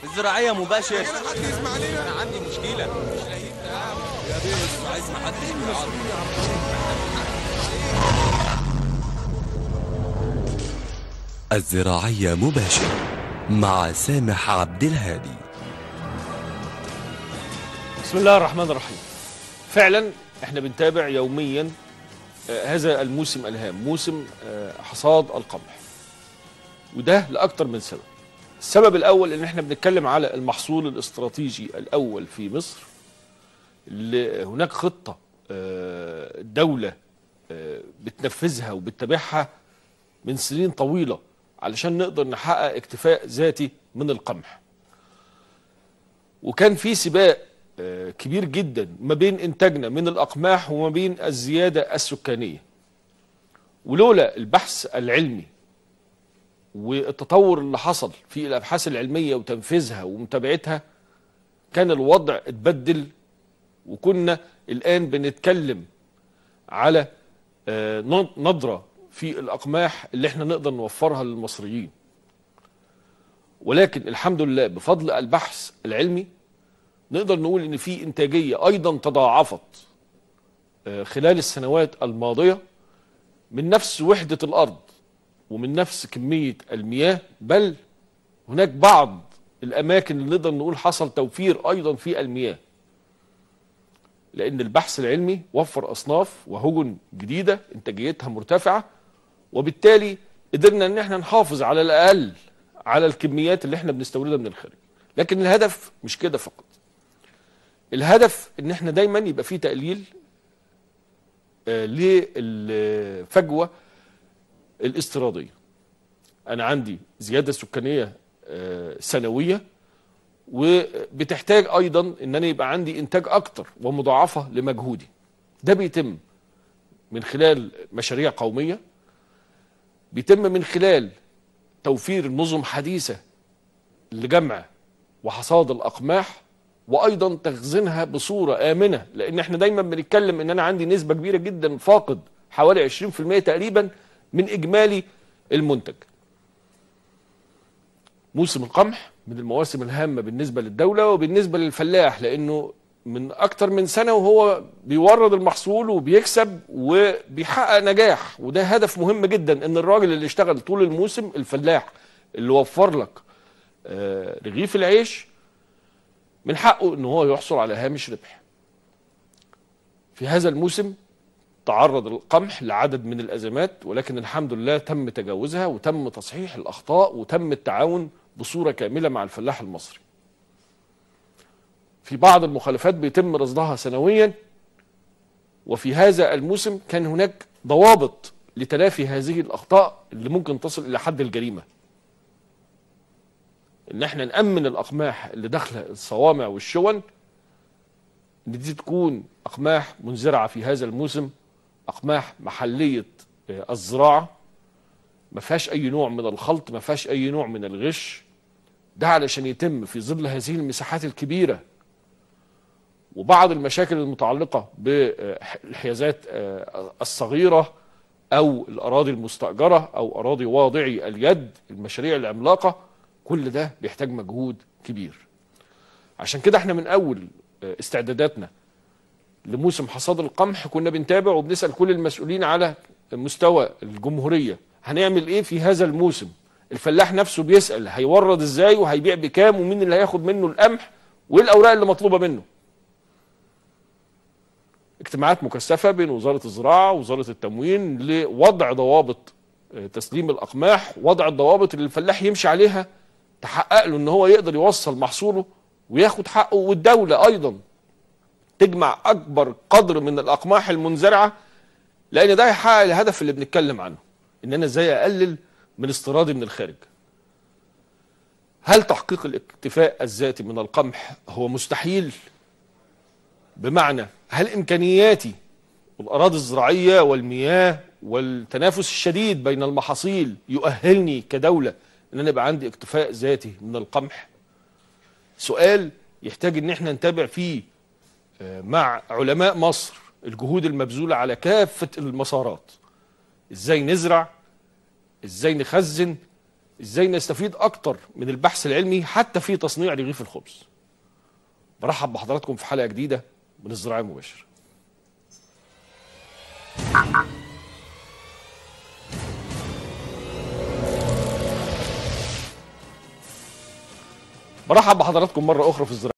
الزراعية مباشر حد يسمع لنا انا عندي مشكله مش لاقيين تعامل يا بيه عايز محدش يعرف الزراعية مباشر مع سامح عبد الهادي بسم الله الرحمن الرحيم فعلا احنا بنتابع يوميا آه، هذا الموسم الهام موسم آه، حصاد القمح وده لاكثر من سبب السبب الاول ان احنا بنتكلم على المحصول الاستراتيجي الاول في مصر اللي هناك خطه آه، الدوله آه، بتنفذها وبتتابعها من سنين طويله علشان نقدر نحقق اكتفاء ذاتي من القمح وكان في سباق آه، كبير جدا ما بين انتاجنا من الاقماح وما بين الزياده السكانيه ولولا البحث العلمي والتطور اللي حصل في الابحاث العلميه وتنفيذها ومتابعتها كان الوضع اتبدل وكنا الان بنتكلم على آه، نض- نظره في الاقماح اللي احنا نقدر نوفرها للمصريين ولكن الحمد لله بفضل البحث العلمي نقدر نقول ان في انتاجيه ايضا تضاعفت آه، خلال السنوات الماضيه من نفس وحده الارض ومن نفس كميه المياه بل هناك بعض الاماكن اللي نقدر نقول حصل توفير ايضا في المياه لان البحث العلمي وفر اصناف وهجن جديده انتاجيتها مرتفعه وبالتالي قدرنا ان احنا نحافظ على الاقل على الكميات اللي احنا بنستوردها من الخارج لكن الهدف مش كده فقط الهدف ان احنا دايما يبقى في تقليل آه، للفجوه الاستيراديه انا عندي زياده سكانيه آه، سنويه وبتحتاج ايضا ان انا يبقى عندي انتاج اكتر ومضاعفه لمجهودي ده بيتم من خلال مشاريع قوميه بيتم من خلال توفير نظم حديثه لجمع وحصاد الاقماح وايضا تخزينها بصوره امنه لان احنا دايما بنتكلم ان انا عندي نسبه كبيره جدا فاقد حوالي 20% تقريبا من اجمالي المنتج موسم القمح من المواسم الهامه بالنسبه للدوله وبالنسبه للفلاح لانه من اكتر من سنه وهو بيورد المحصول وبيكسب وبيحقق نجاح وده هدف مهم جدا ان الراجل اللي اشتغل طول الموسم الفلاح اللي وفر لك آه، رغيف العيش من حقه ان هو يحصل على هامش ربح في هذا الموسم تعرض القمح لعدد من الازمات ولكن الحمد لله تم تجاوزها وتم تصحيح الاخطاء وتم التعاون بصوره كامله مع الفلاح المصري. في بعض المخالفات بيتم رصدها سنويا وفي هذا الموسم كان هناك ضوابط لتلافي هذه الاخطاء اللي ممكن تصل الى حد الجريمه. ان احنا نامن الاقماح اللي داخله الصوامع والشون ان دي تكون اقماح منزرعه في هذا الموسم اقماح محليه آه، الزراعه ما فيهاش اي نوع من الخلط ما فيهاش اي نوع من الغش ده علشان يتم في ظل هذه المساحات الكبيره وبعض المشاكل المتعلقه بالحيازات آه، الصغيره او الاراضي المستاجره او اراضي واضعي اليد المشاريع العملاقه كل ده بيحتاج مجهود كبير عشان كده احنا من اول آه، استعداداتنا لموسم حصاد القمح كنا بنتابع وبنسال كل المسؤولين على مستوى الجمهوريه هنعمل ايه في هذا الموسم الفلاح نفسه بيسال هيورد ازاي وهيبيع بكام ومين اللي هياخد منه القمح وايه الاوراق اللي مطلوبه منه اجتماعات مكثفه بين وزاره الزراعه ووزاره التموين لوضع ضوابط آه، تسليم الاقماح وضع الضوابط اللي الفلاح يمشي عليها تحقق له ان هو يقدر يوصل محصوله وياخد حقه والدوله ايضا تجمع اكبر قدر من الاقماح المنزرعه لان ده هيحقق الهدف اللي بنتكلم عنه ان انا ازاي اقلل من استيرادي من الخارج هل تحقيق الاكتفاء الذاتي من القمح هو مستحيل بمعنى هل امكانياتي والاراضي الزراعيه والمياه والتنافس الشديد بين المحاصيل يؤهلني كدوله ان انا يبقى عندي اكتفاء ذاتي من القمح سؤال يحتاج ان احنا نتابع فيه آه، مع علماء مصر الجهود المبذوله على كافه المسارات ازاي نزرع ازاي نخزن ازاي نستفيد اكتر من البحث العلمي حتى في تصنيع رغيف الخبز برحب بحضراتكم في حلقه جديده من الزراعه المباشر برحب بحضراتكم مره اخرى في الزراعه